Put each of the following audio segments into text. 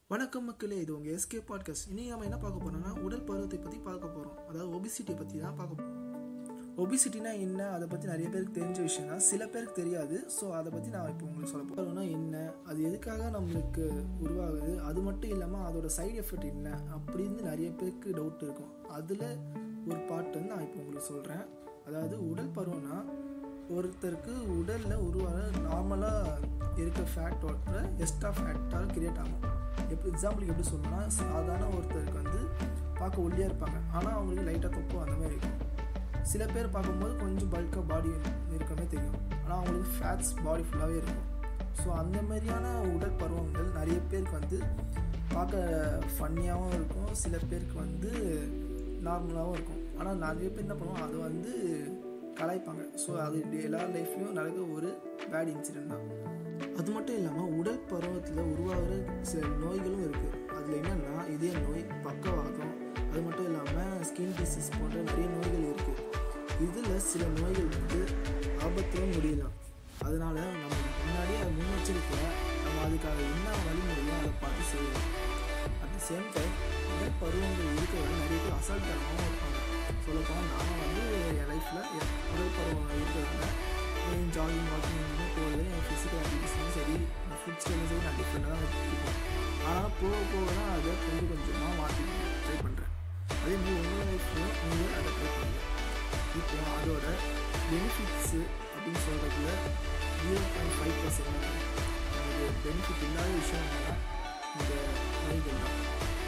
வணக்கம் மக்களே இது உங்கள் எஸ்கே பாட்காஸ்ட் இனி நம்ம என்ன பார்க்க போறோம்னா உடல் பருவத்தை பற்றி பார்க்க போகிறோம் அதாவது ஒபிசிட்டியை பற்றி தான் பார்க்க போகிறோம் ஒபிசிட்டினா என்ன அதை பற்றி நிறைய பேருக்கு தெரிஞ்ச விஷயம் தான் சில பேருக்கு தெரியாது ஸோ அதை பற்றி நான் இப்போ உங்களுக்கு சொல்ல போகிறேன்னா என்ன அது எதுக்காக நம்மளுக்கு உருவாகுது அது மட்டும் இல்லாமல் அதோட சைடு எஃபெக்ட் என்ன அப்படின்னு நிறைய பேருக்கு டவுட் இருக்கும் அதில் ஒரு பாட்டு வந்து நான் இப்போ உங்களுக்கு சொல்கிறேன் அதாவது உடல் பருவம்னா ஒருத்தருக்கு உடலில் உருவாக நார்மலாக இருக்க ஃபேட்டோட எக்ஸ்ட்ரா ஃபேட்டாக கிரியேட் ஆகும் எப்படி எக்ஸாம்பிளுக்கு எப்படி சொல்லணும்னா சாதாரண ஒருத்தருக்கு வந்து பார்க்க ஒல்லியாக இருப்பாங்க ஆனால் அவங்களுக்கு லைட்டாக தொப்போ அந்த மாதிரி இருக்கும் சில பேர் பார்க்கும்போது கொஞ்சம் பல்காக பாடி இருக்கமே தெரியும் ஆனால் அவங்களுக்கு ஃபேட்ஸ் பாடி ஃபுல்லாகவே இருக்கும் ஸோ அந்த மாதிரியான உடல் பருவங்கள் நிறைய பேருக்கு வந்து பார்க்க ஃபன்னியாகவும் இருக்கும் சில பேருக்கு வந்து நார்மலாகவும் இருக்கும் ஆனால் நிறைய பேர் என்ன பண்ணுவோம் அதை வந்து கலாய்ப்பாங்க ஸோ அது எல்லா லைஃப்லேயும் நடக்கிற ஒரு பேட் இன்சிடென்ட் தான் அது மட்டும் இல்லாமல் உடல் பருவத்தில் உருவாகிற சில நோய்களும் இருக்குது அதில் என்னென்னா இதய நோய் பக்கவாதம் அது மட்டும் இல்லாமல் ஸ்கின் டிசீஸ் போன்ற நிறைய நோய்கள் இருக்குது இதில் சில நோய்கள் வந்து ஆபத்திலும் முடியலாம் அதனால் நம்ம முன்னாடியே அதை முன்னெச்சரிக்கையாக நம்ம அதுக்காக என்ன வழிமுறையோ அதை பார்த்து செய்யலாம் அட் த சேம் டைம் உடல் பருவங்கள் இருக்கிறவங்க நிறைய பேர் அசால்ட்டாகவும் இருப்பாங்க சொல்லப்போனால் நான் வந்து என் லைஃப்பில் உடல் பருவம் இருக்கிறதுனால என் ஜாகிங் வாக்கிங் போகிறது என் ஃபிசிக்கல் ஆக்டிவிட்டிஸ்லாம் சரி என் ஃபுட் ஸ்டைலும் சரி நான் டிஃப்ரெண்டாக தான் இருக்கும் ஆனால் போக போக தான் அதை கொஞ்சம் கொஞ்சமாக மாற்றி ட்ரை பண்ணுறேன் அதே மாதிரி உங்கள் லைஃப்லையும் நீங்கள் அதை ட்ரை பண்ணுங்கள் இப்போ அதோட பெனிஃபிட்ஸு அப்படின்னு சொல்கிறதுல ஜீரோ பாயிண்ட் ஃபைவ் பர்சன்ட் நமக்கு பெனிஃபிட் இல்லாத விஷயம் என்னன்னா இந்த நோய்கள் தான்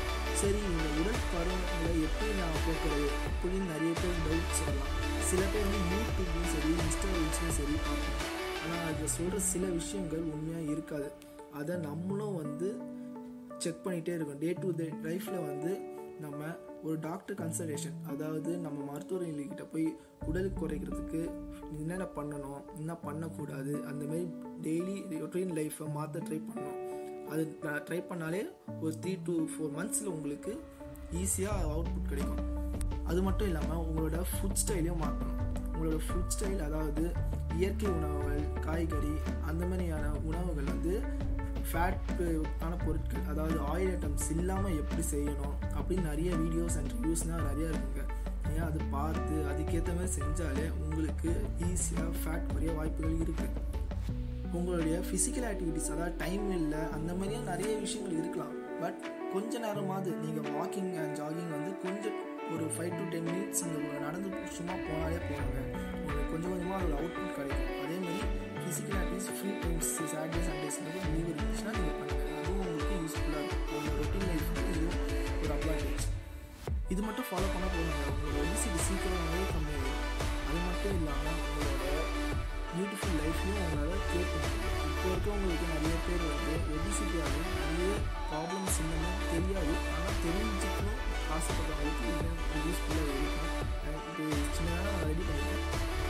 சரி இந்த உடல் பருவங்களை எப்படி நான் போக்குறது அப்படின்னு நிறைய பேர் டவுட் சொல்லலாம் சில பேர் வந்து யூடியூப்லையும் சரி இன்ஸ்டாகிராம்ஸ்லையும் சரி பார்ப்போம் ஆனால் அதில் சொல்கிற சில விஷயங்கள் உண்மையாக இருக்காது அதை நம்மளும் வந்து செக் பண்ணிகிட்டே இருக்கோம் டே டு டே லைஃப்பில் வந்து நம்ம ஒரு டாக்டர் கன்சல்டேஷன் அதாவது நம்ம மருத்துவர்கிட்ட போய் உடல் குறைக்கிறதுக்கு என்னென்ன பண்ணணும் என்ன பண்ணக்கூடாது அந்த மாதிரி டெய்லி ரொட்டீன் லைஃப்பை மாற்ற ட்ரை பண்ணணும் அது ட்ரை பண்ணாலே ஒரு த்ரீ டு ஃபோர் மந்த்ஸில் உங்களுக்கு ஈஸியாக அவுட்புட் கிடைக்கும் அது மட்டும் இல்லாமல் உங்களோட ஃபுட் ஸ்டைலையும் மாற்றணும் உங்களோட ஃபுட் ஸ்டைல் அதாவது இயற்கை உணவுகள் காய்கறி அந்த மாதிரியான உணவுகள் வந்து ஃபேட்டான பொருட்கள் அதாவது ஆயில் ஐட்டம்ஸ் இல்லாமல் எப்படி செய்யணும் அப்படின்னு நிறைய வீடியோஸ் அண்ட் ரிவ்யூஸ்னால் நிறையா இருக்குங்க ஏன் அது பார்த்து அதுக்கேற்ற மாதிரி செஞ்சாலே உங்களுக்கு ஈஸியாக ஃபேட் குறைய வாய்ப்புகள் இருக்குது உங்களுடைய ஃபிசிக்கல் ஆக்டிவிட்டிஸ் அதாவது டைம் இல்லை அந்த மாதிரியும் நிறைய விஷயங்கள் இருக்கலாம் பட் கொஞ்ச நேரமாவது நீங்கள் வாக்கிங் அண்ட் ஜாகிங் வந்து கொஞ்சம் ஒரு ஃபைவ் டு டென் மினிட்ஸ் நீங்கள் நடந்து சும்மா போனாலே போவாங்க உங்களுக்கு கொஞ்சம் கொஞ்சமாக அதோட அவுட்புட் கிடைக்கும் அதே மாதிரி physical activities free times Saturday Sundays வந்து லீவ் இருந்துச்சுன்னா நீங்கள் பண்ணுங்கள் அதுவும் உங்களுக்கு யூஸ்ஃபுல்லாக இருக்கும் உங்கள் ரொட்டீன் லைஃப்க்கு இது ஒரு அட்வான்டேஜ் இது மட்டும் ஃபாலோ பண்ணால் போதுங்க உங்களோட ஒபிசிட்டி சீக்கிரமாகவே கம்மியாகும் அது மட்டும் இல்லாமல் உங்களோட பியூட்டிஃபுல் லைஃப்லையும் உங்களால் கிரியேட் பண்ண முடியும் இப்போ இருக்கவங்களுக்கு நிறைய பேர் வந்து ஒபிசிட்டியால் நிறைய ப்ராப்ளம்ஸ் என்னன்னு தெரியாது ஆனால் தெரிஞ்சுக்கணும் ஆசைப்படுறவங்களுக்கு இது யூஸ்ஃபுல்லாக இருக்கும் எனக்கு சின்னதாக ரெடி பண்ணிட்டேன்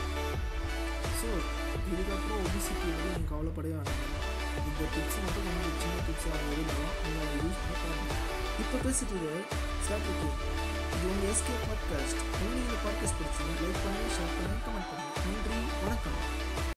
ஸோ இதுக்கப்புறம் ஒபிசிட்டி வந்து நீங்கள் கவலைப்படவே வேண்டாம் இந்த டிப்ஸ் மட்டும் கொஞ்சம் சின்ன டிப்ஸாக இருந்தாலும் நீங்கள் அதை யூஸ் பண்ண பாருங்கள் இப்போ பேசிட்டு ஸ்டார்ட் இருக்கு இது உங்கள் எஸ்கே பாட்காஸ்ட் உங்களுக்கு இந்த பாட்காஸ்ட் பிடிச்சிங்க லைக் பண்ணுங்கள் ஷேர் பண்ணுங்கள் கமெண்ட் பண்ணுங்கள் நன்றி வணக்கம்